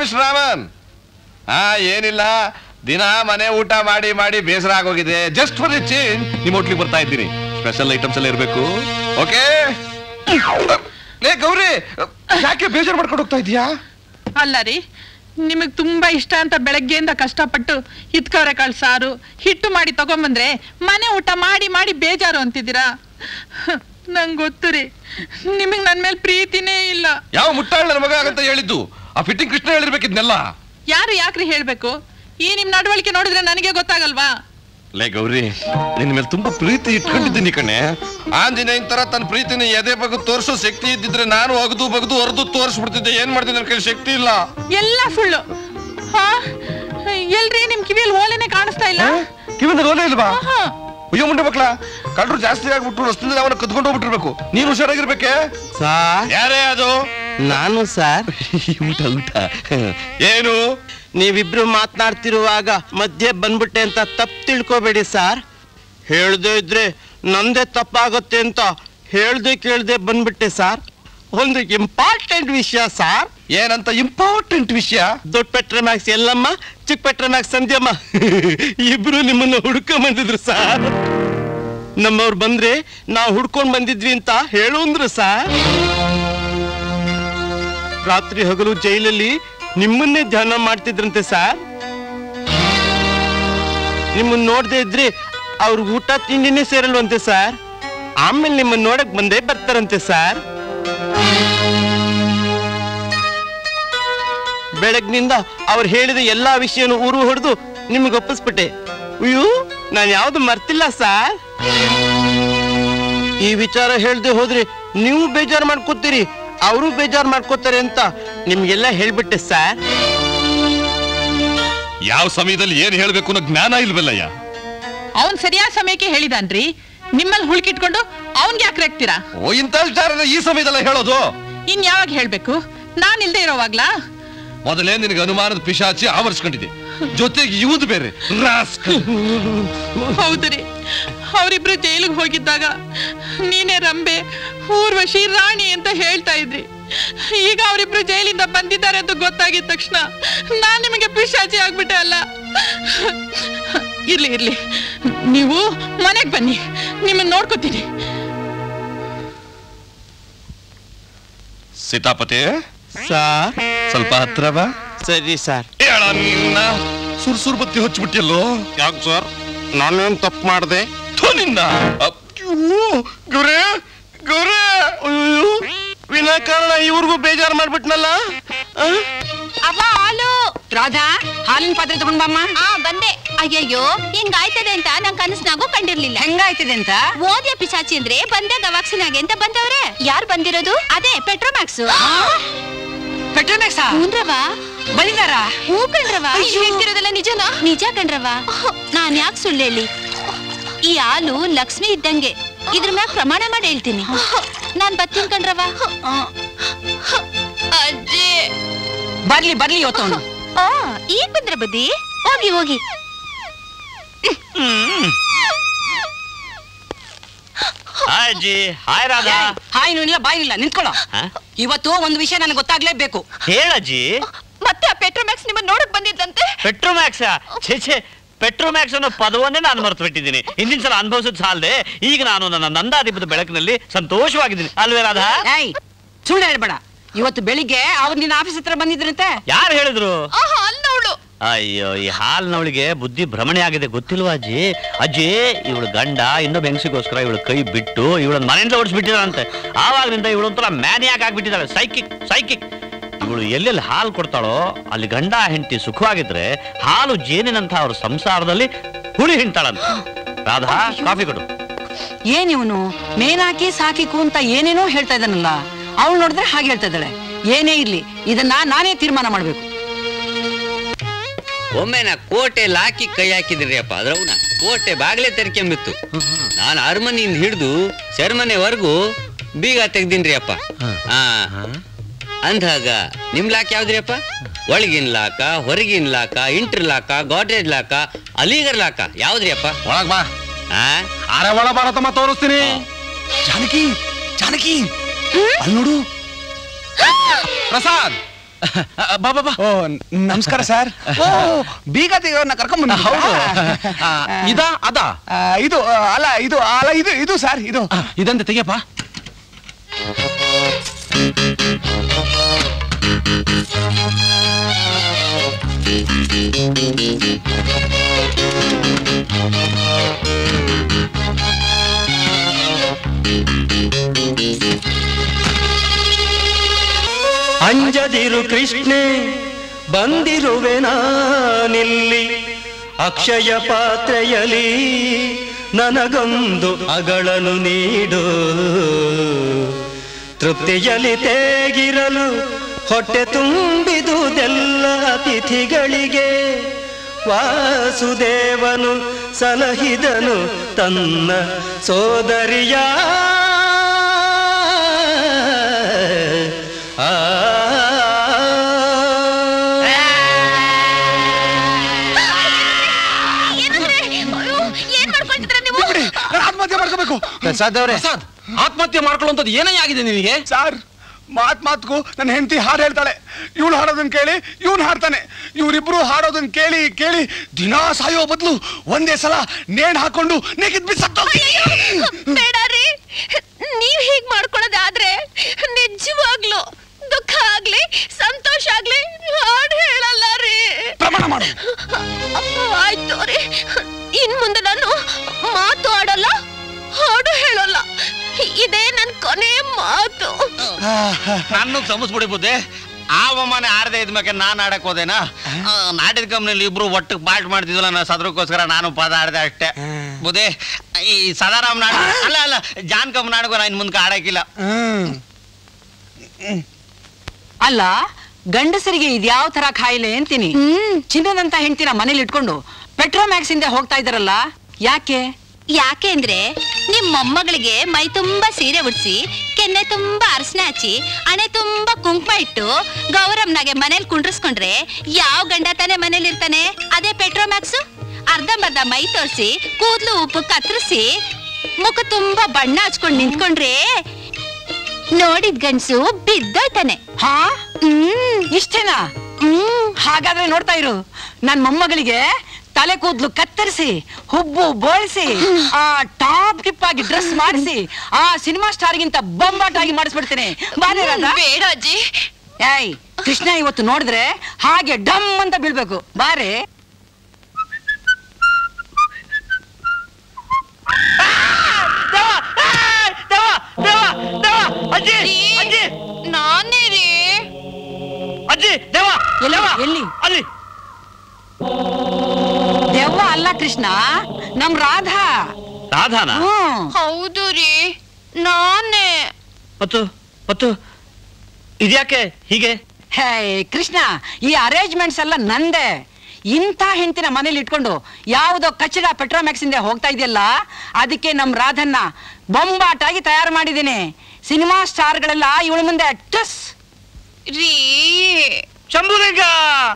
Mister Raman ಹಾ ಏನಿಲ್ಲ ದಿನ ಮನೆ ಊಟ ಮಾಡಿ ಮಾಡಿ ಬೇಸರ ಆಗೋಗಿದೆ ಜಸ್ಟ್ ಫಾರ್ ದಿ ಚೇಂಜ್ ನಿಮ್ಮ ಹೋಟ್ಲಿಗೆ ಬರ್ತಾ ಇದ್ದೀನಿ ಸ್ಪೆಷಲ್ ಐಟಮ್ಸ್ ಎಲ್ಲ ಇರಬೇಕು ಓಕೆ ಲೇ ಗೌರಿ ಯಾಕೆ ಬೇಜಾರು ಮಾಡ್ಕೊಂಡು ಹೋಗ್ತಾ ಇದೀಯಾ ಅಲ್ಲ ರೀ ನಿಮಗ್ ತುಂಬಾ ಇಷ್ಟ ಅಂತ ಬೆಳಗ್ಗೆಯಿಂದ ಕಷ್ಟಪಟ್ಟು ಹಿತ್ಕವರೆಕಾಳು ಸಾರು ಹಿಟ್ಟು ಮಾಡಿ ತಗೊಂಬಂದ್ರೆ ಮನೆ ಊಟ ಮಾಡಿ ಮಾಡಿ ಬೇಜಾರು ಅಂತಿದ್ದೀರಾ ನಂಗೆ ಗೊತ್ತು ರೀ ನಿಮಗ್ ನನ್ ಮೇಲೆ ಪ್ರೀತಿನೇ ಇಲ್ಲ ಯಾವ ಮುಟ್ಟಾಳ ನನ್ನ ಮಗ ಆಗಂತ ಹೇಳಿದ್ದು ಆ ಫಿಟ್ಟಿಂಗ್ ಕೃಷ್ಣ ಹೇಳಿರ್ಬೇಕಿದ್ನೆಲ್ಲ ಯಾರು ಯಾಕ್ರಿ ಹೇಳ್ಬೇಕು ಈ ನಿಮ್ ನಡವಳಿಕೆ ನೋಡಿದ್ರೆ ನನಗೆ ಗೊತ್ತಾಗಲ್ವಾ ಲೇ ಗೌರಿ ನಿನ್ನ ಮೇಲೆ ತುಂಬಾ ಪ್ರೀತಿ ಇಟ್ಕೊಂಡಿದ್ದೀನಿ ಕಣೆ ಆಂಜನೇಯನ್ ತರ ತನ್ನ ಪ್ರೀತಿನ ಎದೆ ಬಗ್ಗೆ ತೋರಿಸೋ ಶಕ್ತಿ ಇದ್ದಿದ್ರೆ ನಾನು ಒಗದು ಬಗ್ದು ಹೊರದು ತೋರಿಸ್ಬಿಡ್ತಿದ್ದೆ ಏನ್ ಮಾಡ್ತೀನಿ ನನ್ನ ಕೈ ಶಕ್ತಿ ಇಲ್ಲ ಎಲ್ಲ ಸುಳ್ಳು ಹಾ ಎಲ್ರಿ ನಿಮ್ ಕಿವಿಯಲ್ಲಿ ಓಲೆನೆ ಕಾಣಿಸ್ತಾ ಇಲ್ಲ ಕಿವಿಂದ ಓಲೆ ಇಲ್ವಾ ಆಹಾ. ಅಯ್ಯೋ ಮುಂಡೆ ಮಕ್ಳ ಕಳ್ಳರು ಜಾಸ್ತಿ ಆಗ್ಬಿಟ್ರು ರಸ್ತೆಯಿಂದ ಅವನ ಕದ್ಕೊಂಡು ಹೋಗ್ಬಿಟ್ಟಿರ್ಬೇಕು ನೀನು ಹುಷಾರಾಗಿರ್ಬೇಕೆ ಸಾರ್ ಯಾರೇ ಅದು ನಾನು ಸರ್ ಊಟ ಊಟ ಏನು ನೀವಿಬ್ರು ಮಾತನಾಡ್ತಿರುವಾಗ ಮಧ್ಯೆ ಬಂದ್ಬಿಟ್ಟೆ ಅಂತ ತಪ್ಪು ತಿಳ್ಕೊಬೇಡಿ ಸಾರ್ ಹೇಳ್ದೆ ಇದ್ರೆ ನಂದೇ ತಪ್ಪಾಗುತ್ತೆ ಅಂತ ಹೇಳ್ದೆ ಕೇಳ್ದೆ ಬಂದ್ಬಿಟ್ಟೆ ಸಾರ್ ಒಂದು ಇಂಪಾರ್ಟೆಂಟ್ ವಿಷಯ ಸಾರ್ ಏನಂತ ಇಂಪಾರ್ಟೆಂಟ್ ವಿಷಯ ದೊಡ್ಡ ಪೆಟ್ರೆ ಮ್ಯಾಕ್ಸ್ ಎಲ್ಲಮ್ಮ ಚಿಕ್ಕ ಪೆಟ್ರೆ ಮ್ಯಾಕ್ಸ್ ಸಂಧ್ಯಮ್ಮ ಇಬ್ರು ನಿಮ್ಮನ್ನ ಹುಡ್ಕೊಂಡ್ ಬಂದಿದ್ರು ಸಾರ್ ನಮ್ಮವ್ರು ಬಂದ್ರೆ ನಾವು ಹುಡ್ಕೊಂಡ್ ಬಂದಿದ್ವಿ ಅಂತ ಹೇಳು ಅಂದ್ರು ಸಾರ್ ರಾತ್ರಿ ಹಗಲು ಜೈಲಲ್ಲಿ ನಿಮ್ಮನ್ನೇ ಧ್ಯಾನ ಮಾಡ್ತಿದ್ರಂತೆ ಸಾರ್ ನಿಮ್ಮನ್ನ ನೋಡದೆ ಇದ್ರೆ ಅವ್ರ ಊಟ ತಿಂಡಿನೇ ಸೇರಲ್ವಂತೆ ಸಾರ್ ಆಮೇಲೆ ನಿಮ್ಮನ್ನ ನೋಡಕ್ ಬಂದೇ ಬರ್ತಾರಂತೆ ಸಾರ್ ಬೆಳಗ್ನಿಂದ ಅವ್ರು ಹೇಳಿದ ಎಲ್ಲಾ ವಿಷಯನೂ ಊರು ಹೊಡೆದು ನಿಮ್ಗೆ ಒಪ್ಪಿಸ್ಬಿಟ್ಟೆ ಅಯ್ಯೋ ನಾನು ಯಾವ್ದು ಮರ್ತಿಲ್ಲ ಸಾರ್ ಈ ವಿಚಾರ ಹೇಳ್ದೆ ಹೋದ್ರೆ ನೀವು ಬೇಜಾರು ಮಾಡ್ಕೋತೀರಿ ಅವರು ಬೇಜಾರು ಮಾಡ್ಕೋತಾರೆ ಅಂತ ನಿಮ್ಗೆಲ್ಲ ಹೇಳ್ಬಿಟ್ಟೆ ಸಾರ್ ಯಾವ ಸಮಯದಲ್ಲಿ ಏನ್ ಹೇಳ್ಬೇಕು ಅನ್ನೋ ಜ್ಞಾನ ಇಲ್ವಲ್ಲಯ್ಯ ಅವನ್ ಸರಿಯಾದ ಸಮಯಕ್ಕೆ ಹೇಳಿದಾನ್ರಿ ನಿಮ್ಮಲ್ಲಿ ಹುಳ್ಕಿಟ್ಕೊಂಡು ಅವನ್ಗೆ ಯಾಕೆ ರೇಗ್ತೀರಾ ಓ ಇಂಥ ವಿಚಾರನ ಈ ಸಮಯದಲ್ಲ ಹೇಳೋದು ಇನ್ ಯಾವಾಗ ಹೇಳ್ಬೇಕು ನಾನ್ ಇಲ್ದೇ ಇರೋವಾಗ್ಲಾ ಮೊದಲೇ ನಿನಗೆ ಅನುಮಾನದ ಪಿಶಾಚಿ ಆವರಿಸ್ಕೊಂಡಿದೆ ಜೊತೆಗೆ ಇವುದು ಬೇರೆ ರಾಸ್ಕಲ್. ಹೌದ್ರಿ ಅವರಿಬ್ರು ಜೈಲಿಗೆ ಹೋಗಿದ್ದಾಗ ನೀನೇ ರಂಬೆ ಊರ್ವಶಿ ರಾಣಿ ಅಂತ ಹೇಳ್ತಾ ಇದ್ರಿ ಈಗ ಅವರಿಬ್ರು ಜೈಲಿಂದ ಬಂದಿದ್ದಾರೆ ಅಂತ ಗೊತ್ತಾಗಿದ ತಕ್ಷಣ ನಾನ್ ನಿಮಗೆ ಪಿಶಾಚಿ ಆಗ್ಬಿಟ್ಟೆ ಅಲ್ಲ ಇರ್ಲಿ ಇರ್ಲಿ ನೀವು ಮನೆಗ್ ಬನ್ನಿ ನಿಮ್ಮನ್ನ ನೋಡ್ಕೋತೀನಿ ಸೀತಾಪತಿ ಸಾರ್ ಸ್ವಲ್ಪ ಹತ್ರ ಬಾ ಸರಿ ಸರ್ ಹೇಳ ನಿನ್ನ ಸುರ್ ಸುರ್ ಬತ್ತಿ ಹಚ್ಬಿಟ್ಟಿಯಲ್ಲೋ ಯಾಕೆ ಸರ್ ನಾನೇನ್ ತಪ್ಪು ಮಾಡಿದೆ ಥು ನಿನ್ನ ಅಯ್ಯೋ, ಗುರೇ ಗುರೇ ಅಯ್ಯೋ ವಿನಾಕಾರಣ ಇವ್ರಿಗೂ ಬೇಜಾರು ಮಾಡ್ಬಿಟ್ನಲ್ಲ ಆ? ಅವ ಹಾಲು ರಾಧಾ ಹಾಲಿನ ಪಾತ್ರೆ ತಗೊಂಡ್ ಬಾಮ್ಮ ಆ ಬಂದೆ ಅಯ್ಯಯ್ಯೋ ಹಿಂಗಾಯ್ತದೆ ಅಂತ ನನ್ ಕನಸ್ನಾಗೂ ಕಂಡಿರ್ಲಿಲ್ಲ ಹೆಂಗಾಯ್ತದೆ ಅಂತ ಓದ್ಯ ಪಿಶಾಚಿ ಅಂದ್ರೆ ಬಂದೆ ಗವಾಕ್ಸಿನಾಗೆ ಅಂತ ಬಂದವ್ರೆ ಯಾರ್ ಬಂದಿರೋದು ಅದೇ ಪೆಟ್ರೋಮ್ಯಾಕ್ಸ್ ಪೆಟ್ರೋಮ್ಯಾಕ್ಸ ಹೂನ್ರವ ಬಂದಿದಾರಾ ಹೂ ಕಣ್ರವ ಹೇಳ್ತಿರೋದೆಲ್ಲ ನಿಜನಾ ನಿಜ ಕಣ್ರವ ನಾನ್ ಯಾಕೆ ಸುಳ್ಳು ಹೇಳಿ ಈ ಹಾಲು ಲಕ್ಷ್ಮಿ ಇದ್ದಂಗೆ ಇದ್ರ ಮ್ಯಾಗ ಪ್ರಮಾಣ ಮಾಡಿ ಹೇಳ್ತೀನಿ ನಾನ್ ಬತ್ತೀನಿ ಕಣ್ರವ ಅಜ್ಜಿ ಬರ್ಲಿ ಬರ್ಲಿ ಇವತ್ತವನು ಆ ಈಗ ಬಂದ್ರ ಬುದ್ಧಿ ಹೋಗಿ ಹೋಗಿ ಹಾಯ್ ಅಜ್ಜಿ ಹಾಯ್ ರಾಧಾ ಹಾಯ್ನು ಇಲ್ಲ ಬಾಯಿನಿಲ್ಲ ನಿಂತ್ಕೊಳ್ಳೋ ಹಾ? ಇವತ್ತು ಒಂದು ವಿಷಯ ನನಗೆ ಗೊತ್ತಾಗ್ಲೇಬೇಕು ಹೇಳಜ್ಜಿ ಮತ್ತೆ ಆ ಪೆಟ್ರೋಮ್ಯಾಕ್ಸ್ ನಿಮ್ಮನ್ನ ನೋಡಕ್ ಬಂದಿದ್ದಂತೆ ಪೆಟ್ರೋಮ್ಯಾಕ್ಸ್ ಛೇ ಛೇ ಪೆಟ್ರೋಮ್ಯಾಕ್ಸ್ ಅನ್ನೋ ಪದವನ್ನೇ ನಾನು ಮರೆತು ಬಿಟ್ಟಿದ್ದೀನಿ ಹಿಂದಿನ ಸಲ ಅನುಭವಿಸಿದ ಸಾಲದೆ ಈಗ ನಾನು ನನ್ನ ನಂದಾದೀಪದ ಬೆಳಕಿನಲ್ಲಿ ಸಂತೋಷವಾಗಿದ್ದೀನಿ ಅಲ್ವೇ ರಾಧಾ ಏಯ್ ಸುಳ್ಳು ಹೇಳ್ಬೇಡ ಇವತ್ತು ಬೆಳಿಗ್ಗೆ ಅವ್ರು ನಿನ್ನ ಆಫೀಸ್ ಹತ್ರ ಬಂದಿದ್ರಂತೆ ಯಾರು ಹೇಳಿದ್ರು ಆಹಾ ಅಲ್ಲವಳು ಅಯ್ಯೋ ಈ ಹಾಲ್ನವಳಿಗೆ ಬುದ್ಧಿ ಭ್ರಮಣೆ ಆಗಿದೆ ಗೊತ್ತಿಲ್ವಾ ಅಜ್ಜಿ ಅಜ್ಜಿ ಇವಳು ಗಂಡ ಇನ್ನೊಬ್ಬ ಹೆಂಗಸಿಗೋಸ್ಕರ ಇವಳು ಕೈ ಬಿಟ್ಟು ಇವಳನ್ನ ಮನೆಯಿಂದ ಓಡಿಸ್ಬಿಟ್ಟಿದಾರಂತೆ ಆವಾಗಲಿಂದ ಇವಳು ಒಂಥರ ಮ್ಯಾನಿಯಾಕ್ ಆಗ್ಬಿಟ್ಟಿದ್ದಾಳೆ ಸೈಕಿಕ್ ಸೈಕಿಕ್ ಇವಳು ಎಲ್ಲೆಲ್ಲಿ ಹಾಲು ಕೊಡ್ತಾಳೋ ಅಲ್ಲಿ ಗಂಡ ಹೆಂಡತಿ ಸುಖವಾಗಿದ್ರೆ ಹಾಲು ಜೇನಿನಂತ ಅವ್ರ ಸಂಸಾರದಲ್ಲಿ ಹುಳಿ ಹಿಂಡ್ತಾಳಂತ ರಾಧಾ ಕಾಫಿ ಕೊಡು ಏನಿವನು ಮೇನಾಕಿ ಸಾಕಿಕು ಅಂತ ಏನೇನೋ ಹೇಳ್ತಾ ಇದ್ದಾನಲ್ಲ ಅವಳು ನೋಡಿದ್ರೆ ಹಾಗೆ ಹೇಳ್ತಾ ಇದ್ದಾಳೆ ಏನೇ ಇರ್ಲಿ ಇದನ್ನ ನಾನೇ ತೀರ್ಮಾನ ಮಾಡ್ಬೇಕು ಒಮ್ಮೆ ನಾ ಕೋಟೆ ಲಾಕಿ ಕೈ ಹಾಕಿದ್ರಿ ಅಪ್ಪ ಅದ್ರವ್ನ ಕೋಟೆ ಬಾಗ್ಲೆ ತೆರ್ಕೊಂಬಿತ್ತು ನಾನು ಅರಮನೆಯಿಂದ ಹಿಡಿದು ಸೆರೆಮನೆವರೆಗೂ ಬೀಗ ತೆಗ್ದಿನ್ರಿ ಅಪ್ಪ ಹಾ ಅಂದಾಗ ನಿಮ್ ಲಾಕ್ ಯಾವ್ದ್ರಿ ಅಪ್ಪ ಒಳಗಿನ ಲಾಕ ಹೊರಗಿನ ಲಾಕ ಇಂಟರ್ ಲಾಕ ಗಾಡ್ರೇಜ್ ಲಾಕ ಅಲಿಗರ್ ಲಾಕ ಯಾವ್ದ್ರಿ ಅಪ್ಪ ಒಳಗ್ ಬಾ ಆ ಅರೆ ಒಳ ಭಾರತಮ್ಮ ತೋರಿಸ್ತೀನಿ ಜಾನಕಿ ಜಾನಕಿ ಅಲ್ಲಿ ನೋಡು ಪ್ರಸಾದ್ ಬಾ ಬಾ ಬಾ ಓ ನಮಸ್ಕಾರ ಸರ್ ಓ ಬೀಗ ತೆಗೆಯೋರ್ನ ಕರ್ಕೊಂಡ್ ಹೌದು ಆ, ಇದಾ ಅದಾ ಇದು ಆ, ಅಲ್ಲ ಇದು ಅಲ್ಲ ಇದು ಇದು ಸರ್ ಇದು ಆ, ಇದಂತೆ ತೆಗಿಯಪ್ಪ ಅಂಜದಿರು ಕೃಷ್ಣೆ ಬಂದಿರುವೆ ನಾನಿಲ್ಲಿ ಅಕ್ಷಯ ಪಾತ್ರೆಯಲಿ ನನಗೊಂದು ಅಗಳನು ನೀಡು ತೃಪ್ತಿಯಲಿ ತೇಗಿರಲು ಹೊಟ್ಟೆ ತುಂಬಿದುದೆಲ್ಲ ಅತಿಥಿಗಳಿಗೆ ವಾಸುದೇವನು ಸಲಹಿದನು ತನ್ನ ಸೋದರಿಯ ಆ ಏನ್ ಮಾಡ್ಕೊಳ್ತಿದ್ರ ನೀವು ಬಿಡಿ ನಾನು ಆತ್ಮಹತ್ಯೆ ಮಾಡ್ಕೋಬೇಕು ಪ್ರಸಾದ್ ಅವ್ರೆ ಪ್ರಸಾದ್ ಆತ್ಮಹತ್ಯೆ ಮಾಡ್ಕೊಳ್ಳುವಂಥದ್ದು ಏನೇ ಆಗಿದೆ ನಿನಗೆ ಸರ್ ಮಾತ್ ಮಾತ್ಗೂ ನನ್ನ ಹೆಂಡತಿ ಹಾಡು ಹೇಳ್ತಾಳೆ ಇವಳು ಹಾಡೋದನ್ನ ಕೇಳಿ ಇವನು ಹಾಡ್ತಾನೆ ಇವರಿಬ್ರು ಹಾಡೋದನ್ನ ಕೇಳಿ ಕೇಳಿ ದಿನಾ ಸಾಯೋ ಬದಲು ಒಂದೇ ಸಲ ನೇಣ್ ಹಾಕೊಂಡು ನೆಗೆದ್ ಬಿಸತ್ತು ಬೇಡ ರೀ ನೀವ್ ಹೀಗ್ ಮಾಡ್ಕೊಳ್ಳೋದಾದ್ರೆ ನಿಜವಾಗ್ಲು ದುಃಖ ಆಗ್ಲಿ ಸಂತೋಷ ಆಗ್ಲಿ ಹಾಡು ಹೇಳಲ್ಲ ರೀ ಪ್ರಮಾಣ ಮಾಡು ಆಯ್ತು ರೀ ಇನ್ ಮುಂದೆ ನಾನು ಮಾತು ಆಡಲ್ಲ ಹಾಡು ಹೇಳಲ್ಲ ಇದೇ ನನ್ ಕೊನೆ ಮಾತು ನಾನು ಕ್ಷಮಿಸ್ಬಿಡಿ ಬುದ್ಧಿ ಆ ಅವಮಾನ ಆಡದೆ ಇದ್ಮೇಲೆ ನಾನು ಆಡಕ್ ಹೋದೇನಾ ಆ, ನಾಟಕ ಕಂಪ್ನಿಲಿ ಇಬ್ರು ಒಟ್ಟಿಗೆ ಪಾಠ ಮಾಡ್ತಿದ್ವಲ್ಲ ನಾ ಸದ್ರಕ್ಕೋಸ್ಕರ ನಾನು ಪದ ಆಡ್ದೆ ಅಷ್ಟೇ ಬುದ್ಧಿ ಈ ಸದಾರಾಮ್ ನಾಟಕ ಅಲ್ಲ ಅಲ್ಲ ಜಾನ್ ಕಮ್ ನಾಟಕ ನಾನು ಮುಂದೆ ಆಡಕ್ಕಿಲ್ಲ ಅಲ್ಲ ಗಂಡಸರಿಗೆ ಇದ್ಯಾವ ತರ ಕಾಯಿಲೆ ಅಂತೀನಿ ಚಿನ್ನದಂತ ಹೆಂಡ್ತಿನ ಮನೇಲಿ ಇಟ್ಕೊಂಡು ಪೆಟ್ರೋಮ್ಯಾಕ್ಸ್ ಇಂದ ಹೋಗ್ತಾ ಇದಾರಲ್ಲ ಯಾಕೆ ಯಾಕೆ ಅಂದ್ರೆ ನಿಮ್ ಮೊಮ್ಮಗಳಿಗೆ ಮೈ ತುಂಬಾ ಸೀರೆ ಉಡ್ಸಿ ಕೆನ್ನೆ ತುಂಬಾ ಅರಸನೆ ಹಚ್ಚಿ ಹಣೆ ತುಂಬಾ ಕುಂಕುಮ ಇಟ್ಟು ಗೌರಮ್ನಾಗೆ ಮನೇಲಿ ಕುಂಡ್ರಿಸ್ಕೊಂಡ್ರೆ ಯಾವ ಗಂಡ ತಾನೇ ಮನೇಲಿ ಇರ್ತಾನೆ ಅದೇ ಪೆಟ್ರೋಮ್ಯಾಕ್ಸ್ ಅರ್ಧಂಬರ್ಧ ಮೈ ತೋರಿಸಿ ಕೂದ್ಲು ಉಪ್ಪು ಕತ್ತರಿಸಿ ಮುಖ ತುಂಬಾ ಬಣ್ಣ ಹಚ್ಕೊಂಡ್ ನಿಂತ್ಕೊಂಡ್ರೆ ನೋಡಿದ್ ಗಂಡ್ಸು ಬಿದ್ದೋಯ್ತಾನೆ ಹಾ ಹ್ಮ್ ಇಷ್ಟೇನಾ ಹ್ಮ್ ಹಾಗಾದ್ರೆ ನೋಡ್ತಾ ಇರು ನನ್ ಮೊಮ್ಮಗಳಿಗೆ ತಲೆ ಕೂದ್ಲು ಕತ್ತರಿಸಿ ಹುಬ್ಬು ಬೋಳಿಸಿ ಆ ಟಾಪ್ ಟಿಪ್ ಆಗಿ ಡ್ರೆಸ್ ಮಾಡಿಸಿ ಆ ಸಿನಿಮಾ ಸ್ಟಾರ್ಗಿಂತ ಬೊಂಬಾಟಾಗಿ ಮಾಡಿಸ್ಬಿಡ್ತೀನಿ ಬಾರೆ ರಾಧಾ ಬೇಡ ಅಜ್ಜಿ ಏಯ್ ಕೃಷ್ಣ ಇವತ್ತು ನೋಡಿದ್ರೆ ಹಾಗೆ ಡಮ್ ಅಂತ ಬೀಳ್ಬೇಕು ಬಾರೆ ಅಜ್ಜಿ ಅಜ್ಜಿ ನಾನೇ ರೀ ಅಜ್ಜಿ ದೇವ ಎಲ್ಲಿ ಎಲ್ಲಿ ಅಲ್ಲಿ ದೆವ್ವ ಅಲ್ಲ ಕೃಷ್ಣ ನಮ್ ರಾಧಾ ರಾಧಾನ ಹ್ಮ್ ಹೌದು ರೀ ನಾನೇ ಮತ್ತು ಮತ್ತು ಇದ್ಯಾಕೆ ಹೀಗೆ ಹೇ ಕೃಷ್ಣ ಈ ಅರೇಂಜ್ಮೆಂಟ್ಸ್ ಎಲ್ಲ ನಂದೆ ಇಂಥ ಹೆಂಡತಿನ ಮನೇಲಿ ಇಟ್ಕೊಂಡು ಯಾವುದೋ ಕಚ್ಚಡ ಪೆಟ್ರೋಮ್ಯಾಕ್ಸ್ ಇಂದ ಹೋಗ್ತಾ ಇದೆಯಲ್ಲ ಅದಕ್ಕೆ ನಮ್ ರಾಧನ್ನ ಬೊಂಬಾಟಾಗಿ ತಯಾರು ಮಾಡಿದ್ದೀನಿ ಸಿನಿಮಾ ಸ್ಟಾರ್ಗಳೆಲ್ಲ ಇವಳ ಮುಂದೆ ಟಸ್ ರೀ ಶಂಭುಲಿಂಗ